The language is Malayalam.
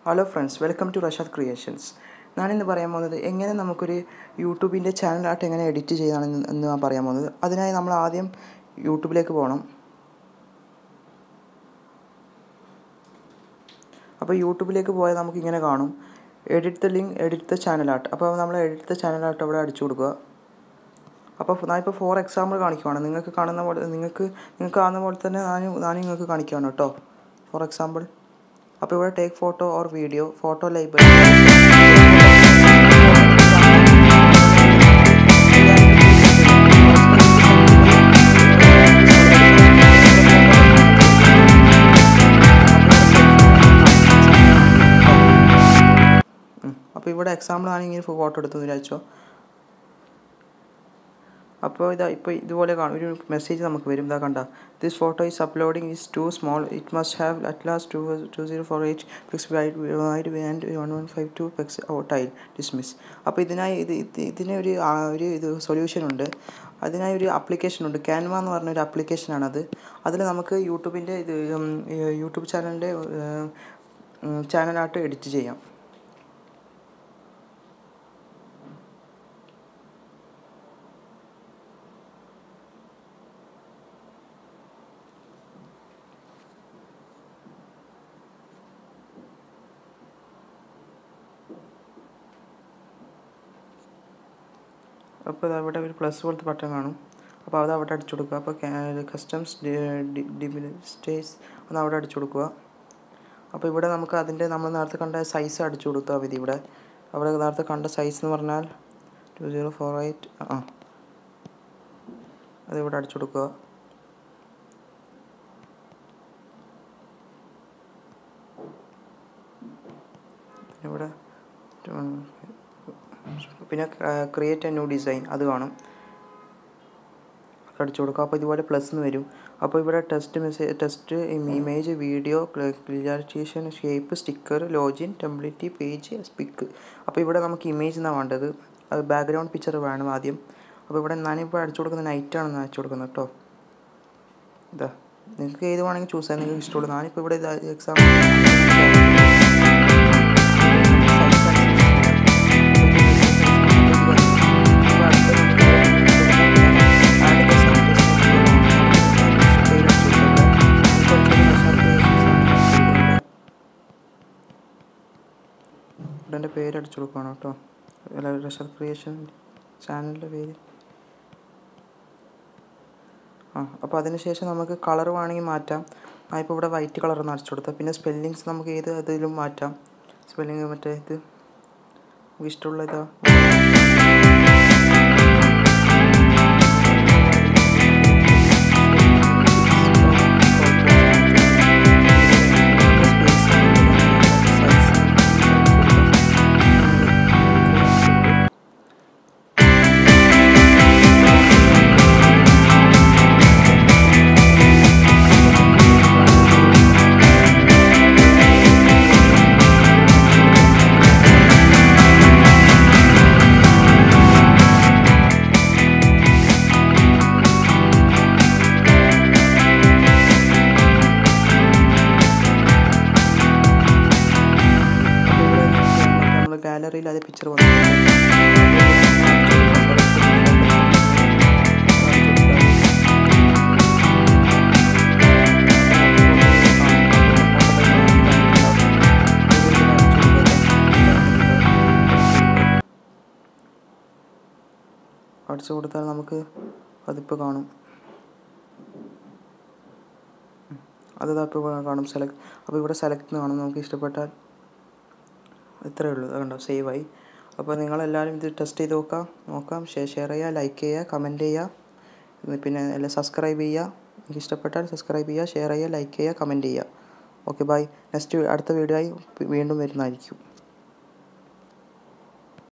hello friends welcome to Rashad creations ഞാനിന്ന് പറയാൻ പോകുന്നത് എങ്ങനെ നമുക്കൊരു യൂട്യൂബിൻ്റെ ചാനലായിട്ട് എങ്ങനെ എഡിറ്റ് ചെയ്യാണെന്ന് എന്ന് ഞാൻ പറയാൻ പോകുന്നത് അതിനായി നമ്മൾ ആദ്യം യൂട്യൂബിലേക്ക് പോകണം അപ്പോൾ യൂട്യൂബിലേക്ക് പോയാൽ നമുക്ക് ഇങ്ങനെ കാണും edit the link edit the ചാനലാട്ട് അപ്പോൾ നമ്മൾ എഡിറ്റ് ദ ചാനലാട്ട് അവിടെ അടിച്ചു കൊടുക്കുക അപ്പോൾ ഞാൻ ഇപ്പോൾ ഫോർ എക്സാമ്പിൾ കാണിക്കുവാണ് നിങ്ങൾക്ക് കാണുന്ന പോലെ നിങ്ങൾക്ക് നിങ്ങൾക്ക് കാണുന്ന പോലെ തന്നെ ഞാൻ ഞാൻ നിങ്ങൾക്ക് കാണിക്കുകയാണ് കേട്ടോ ഫോർ എക്സാമ്പിൾ അപ്പോൾ ഇവിടെ take photo or video photo library അപ്പോൾ ഇവിടെ എക്സാമ്പിൾ ആണെങ്കിൽ ഫോട്ടോ എടുത്തു വിചാരിച്ചോ അപ്പോൾ ഇതാ ഇപ്പോൾ ഇതുപോലെ കാണും ഒരു മെസ്സേജ് നമുക്ക് വരും ഇതാ കണ്ട this photo is uploading is too small it must have at last two two zero four eight pix wide wide and one one five two pix tall dismiss അപ്പോൾ ഇതിനായി ഇത് ഇത് ഇതിന് ഒരു ആ, ഒരു ഇത് സൊല്യൂഷൻ ഉണ്ട് അതിനായി ഒരു ആപ്ലിക്കേഷൻ ഉണ്ട് ക്യാൻവ എന്ന് പറഞ്ഞ ഒരു ആപ്ലിക്കേഷനാണത് അതിൽ നമുക്ക് യൂട്യൂബിൻ്റെ ഇത് ഉം, ഈ യൂട്യൂബ് ചാനലിൻ്റെ ചാനലായിട്ട് എഡിറ്റ് ചെയ്യാം അപ്പോൾ അവിടെ ഒരു പ്ലസ് പോലത്തെ ബട്ടൺ കാണും അപ്പോൾ അത് അവിടെ അടിച്ചു കൊടുക്കുക അപ്പോൾ കസ്റ്റംസ് സ്റ്റേസ് ഒന്ന് അവിടെ അടിച്ചു കൊടുക്കുക അപ്പോൾ ഇവിടെ നമുക്ക് അതിൻ്റെ നമ്മൾ നേരത്തെ കണ്ട സൈസ് അടിച്ചു കൊടുത്താൽ മതി ഇവിടെ അവിടെ നേരത്തെ കണ്ട സൈസ് എന്ന് പറഞ്ഞാൽ ടു സീറോ ഫോർ എയ്റ്റ് ആ അത് ഇവിടെ അടിച്ചു കൊടുക്കുക പിന്നെ ഇവിടെ പിന്നെ ക്രിയേറ്റ് എ ന്യൂ ഡിസൈൻ അത് കാണും അത് അടിച്ചു കൊടുക്കുക അപ്പോൾ ഇതുപോലെ പ്ലസ് എന്ന് വരും അപ്പോൾ ഇവിടെ text message text image video illustration shape sticker login template page speak അപ്പോൾ ഇവിടെ നമുക്ക് ഇമേജ് എന്നാണ് വേണ്ടത് അത് ബാക്ക്ഗ്രൗണ്ട് പിക്ചർ വേണം ആദ്യം അപ്പോൾ ഇവിടെ ഞാനിപ്പോൾ അടിച്ചു കൊടുക്കുന്ന നൈറ്റാണ് അയച്ചു കൊടുക്കുന്നത് കേട്ടോ ഇതാ നിങ്ങൾക്ക് ഏത് വേണമെങ്കിൽ ചൂസ് ചെയ്യാൻ നിങ്ങൾക്ക് ഇഷ്ടമുള്ളൂ ഞാനിപ്പോൾ ഇവിടെ എക്സാം എൻ്റെ പേര് അടിച്ചു കൊടുക്കണം കേട്ടോ അല്ല റഷർ ക്രിയേഷൻ ചാനലിൻ്റെ പേര് ആ അപ്പോൾ അതിനുശേഷം നമുക്ക് കളർ വേണമെങ്കിൽ മാറ്റാം ആ ഇപ്പോൾ ഇവിടെ വൈറ്റ് കളർ ഒന്ന് അടിച്ചു കൊടുത്താൽ പിന്നെ സ്പെല്ലിങ്സ് നമുക്ക് ഏത് ഇതിലും മാറ്റാം സ്പെല്ലിങ് മറ്റേ ഇത് നമുക്ക് ഇഷ്ടമുള്ള ഇതാ നമ്മൾ ഗാലറിയിൽ അത് പിക്ചർ വന്നു അടിച്ചു കൊടുത്താൽ നമുക്ക് അതിപ്പോൾ കാണും അത് ഇപ്പോൾ കാണും സെലക്ട് അപ്പോൾ ഇവിടെ സെലക്ട് എന്ന് കാണും നമുക്ക് ഇഷ്ടപ്പെട്ടാൽ ഇത്രയേ ഉള്ളൂ അത് കണ്ടോ സേവായി അപ്പോൾ നിങ്ങളെല്ലാവരും ഇത് ടെസ്റ്റ് ചെയ്ത് നോക്കാം നോക്കാം ഷെയർ ചെയ്യുക ലൈക്ക് ചെയ്യുക കമൻറ്റ് ചെയ്യുക പിന്നെ എല്ലാം സബ്സ്ക്രൈബ് ചെയ്യുക എനിക്ക് ഇഷ്ടപ്പെട്ടാൽ സബ്സ്ക്രൈബ് ചെയ്യുക ഷെയർ ചെയ്യുക ലൈക്ക് ചെയ്യുക കമൻറ്റ് ചെയ്യുക ഓക്കെ ബൈ നെക്സ്റ്റ് അടുത്ത വീഡിയോ ആയി വീണ്ടും വരുന്നതായിരിക്കും